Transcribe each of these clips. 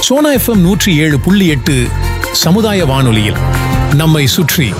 Sona FM நூற்றி ஏழு புள்ளி எட்டு சமுதாய வானொலியில் நம்மை சுற்றி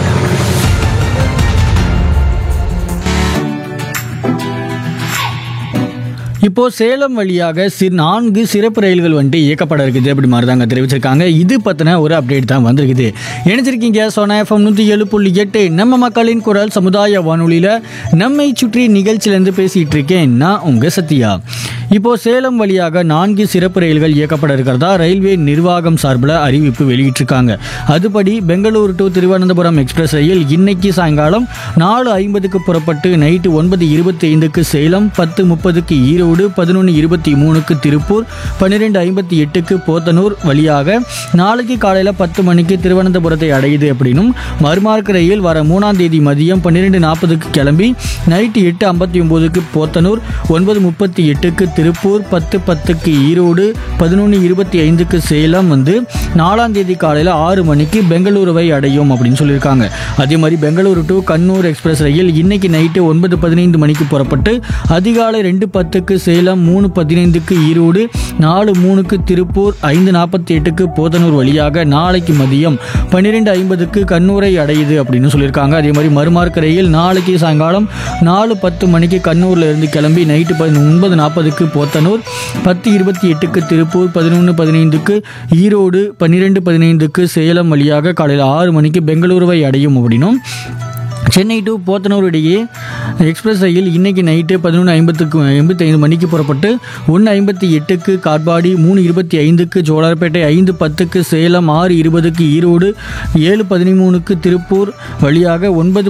இப்போ சேலம் வழியாக சி நான்கு சிறப்பு ரயில்கள் வந்துட்டு இயக்கப்பட இருக்குது அப்படி மாதிரி தாங்க தெரிவிச்சிருக்காங்க இது பற்றின ஒரு அப்டேட் தான் வந்திருக்குது இணைச்சிருக்கீங்க சோனா எஃப்எம் நூற்றி ஏழு புள்ளி எட்டு நம்ம மக்களின் குரல் சமுதாய வானொலியில் நம்மை சுற்றி நிகழ்ச்சியிலேருந்து பேசிகிட்டு இருக்கேன் நான் உங்கள் சத்யா இப்போ சேலம் வழியாக நான்கு சிறப்பு ரயில்கள் இயக்கப்பட இருக்கிறதா ரயில்வே நிர்வாகம் சார்பில் அறிவிப்பு வெளியிட்டிருக்காங்க அதுபடி பெங்களூரு டு திருவனந்தபுரம் எக்ஸ்பிரஸ் ரயில் இன்னைக்கு சாயங்காலம் நாலு ஐம்பதுக்கு புறப்பட்டு நைட்டு ஒன்பது இருபத்தி ஐந்துக்கு சேலம் பத்து முப்பதுக்கு ஈரோடு பதினொன்று இருபத்தி மூணுக்கு திருப்பூர் பன்னிரெண்டு ஐம்பத்தி எட்டுக்கு போத்தனூர் வழியாக நாளைக்கு காலையில் பத்து மணிக்கு திருவனந்தபுரத்தை அடையுது அப்படின்னும் மறுமார்க்க ரயில் வர மூணாம் தேதி மதியம் பன்னிரெண்டு நாற்பதுக்கு கிளம்பி நைட்டு எட்டு ஐம்பத்தி ஒம்போதுக்கு போத்தனூர் ஒன்பது முப்பத்தி எட்டுக்கு திருப்பூர் பத்து பத்துக்கு ஈரோடு பதினொன்று இருபத்தி ஐந்துக்கு சேலம் வந்து நாலாம் தேதி காலையில் ஆறு மணிக்கு பெங்களூருவை அடையும் அப்படின்னு சொல்லியிருக்காங்க அதே மாதிரி பெங்களூரு டு கண்ணூர் எக்ஸ்பிரஸ் ரயில் இன்னைக்கு நைட்டு ஒன்பது பதினைந்து மணிக்கு புறப்பட்டு அதிகாலை ரெண்டு பத்துக்கு சேலம் மூணு பதினைந்துக்கு ஈரோடு நாலு மூணுக்கு திருப்பூர் ஐந்து நாற்பத்தி எட்டுக்கு போதனூர் வழியாக நாளைக்கு மதியம் பன்னிரெண்டு ஐம்பதுக்கு கண்ணூரை அடையுது அப்படின்னு சொல்லியிருக்காங்க அதே மாதிரி மறுமார்க்க ரயில் நாளைக்கு சாயங்காலம் நாலு பத்து மணிக்கு கண்ணூர்ல இருந்து கிளம்பி நைட்டு பதி ஒன்பது நாற்பதுக்கு போத்தனூர் பத்து இருபத்தி எட்டுக்கு திருப்பூர் பதினொன்று பதினைந்துக்கு ஈரோடு பன்னிரெண்டு பதினைந்துக்கு சேலம் வழியாக காலையில் ஆறு மணிக்கு பெங்களூருவை அடையும் அப்படின்னும் சென்னை டு போத்தனூர் இடையே எக்ஸ்பிரஸ் ரயில் இன்னைக்கு நைட்டு பதினொன்று ஐம்பத்துக்கு எண்பத்தைந்து மணிக்கு புறப்பட்டு ஒன்று ஐம்பத்தி எட்டுக்கு காட்பாடி மூணு இருபத்தி ஐந்துக்கு ஜோலார்பேட்டை ஐந்து பத்துக்கு சேலம் ஆறு இருபதுக்கு ஈரோடு ஏழு பதிமூணுக்கு திருப்பூர் வழியாக ஒன்பது